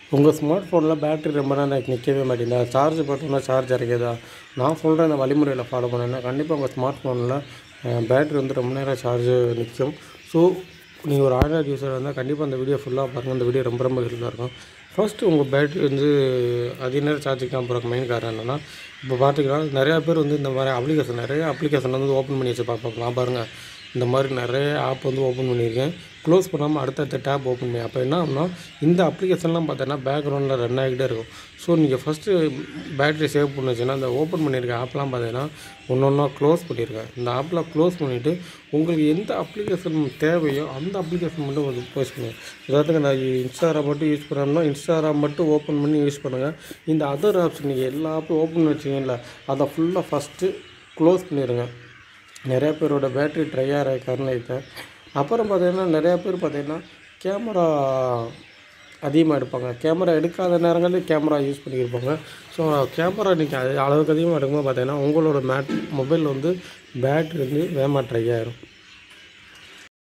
உங்கள் ஸ்மார்ட் ஃபோனில் பேட்டரி ரொம்ப நேரம் நிற்கவே மாட்டேங்குதா சார்ஜ் போட்டோம்னா சார்ஜ் இறக்கிதா நான் சொல்கிற இந்த வழிமுறையில் ஃபாலோ பண்ணேன்னா கண்டிப்பாக உங்கள் ஸ்மார்ட் ஃபோனில் பேட்டரி வந்து ரொம்ப நேரம் சார்ஜ் நிற்கும் ஸோ நீங்கள் ஒரு ஆண்ட்ராய்டு யூஸர் இருந்தால் கண்டிப்பாக அந்த வீடியோ ஃபுல்லாக பாருங்கள் அந்த வீடியோ ரொம்ப ரொம்ப ஹெல்ப்ஃபுல்லாக இருக்கும் ஃபர்ஸ்ட்டு உங்கள் பேட்டரி வந்து அதிக நேரம் சார்ஜ் தான் போகிறக்கு மெயின் காரணம் என்னென்னா இப்போ பார்த்தீங்கன்னா நிறையா பேர் வந்து இந்த மாதிரி அப்ளிகேஷன் நிறைய அப்ளிகேஷன் வந்து ஓப்பன் பண்ணி வச்சு பார்ப்போம் நான் பாருங்கள் இந்த மாதிரி நிறைய ஆப் வந்து ஓப்பன் பண்ணியிருக்கேன் க்ளோஸ் பண்ணாமல் அடுத்தடுத்த டேப் ஓப்பன் பண்ணி அப்போ என்ன ஆகும்னா இந்த அப்ளிகேஷன்லாம் பார்த்தீங்கன்னா பேக்ரவுண்டில் ரன் ஆகிட்டே இருக்கும் ஸோ நீங்கள் ஃபஸ்ட்டு பேட்டரி சேவ் பண்ணி வச்சுன்னா அந்த ஓப்பன் பண்ணியிருக்க ஆப்லாம் பார்த்தீங்கன்னா ஒன்று ஒன்றா க்ளோஸ் பண்ணியிருக்கேன் இந்த ஆப்பில் க்ளோஸ் பண்ணிவிட்டு உங்களுக்கு எந்த அப்ளிகேஷன் தேவையோ அந்த அப்ளிகேஷன் மட்டும் வந்து போஸ்ட் பண்ணுங்கள் உதாரணத்துக்கு நான் இன்ஸ்டாகிராம் மட்டும் யூஸ் பண்ணோம்னா இன்ஸ்டாகிராம் மட்டும் ஓப்பன் பண்ணி யூஸ் பண்ணுங்கள் இந்த அதர் ஆப்ஸ் நீங்கள் எல்லா ஆப்பும் ஓப்பன் பண்ணி வச்சிங்கல்ல அதை ஃபுல்லாக ஃபஸ்ட்டு க்ளோஸ் பண்ணிடுங்க நிறைய பேரோட பேட்டரி ட்ரை ஆகிற காரணம் இப்போ அப்புறம் பார்த்தீங்கன்னா நிறையா பேர் பார்த்தீங்கன்னா கேமரா அதிகமாக எடுப்பாங்க கேமரா எடுக்காத நேரங்களில் கேமரா யூஸ் பண்ணியிருப்பாங்க ஸோ கேமரா நீங்கள் அளவுக்கு அதிகமாக எடுக்கும்போது பார்த்தீங்கன்னா உங்களோட மேட் மொபைல் வந்து பேட்டரி வந்து வேகமாக ட்ரை ஆயிரும்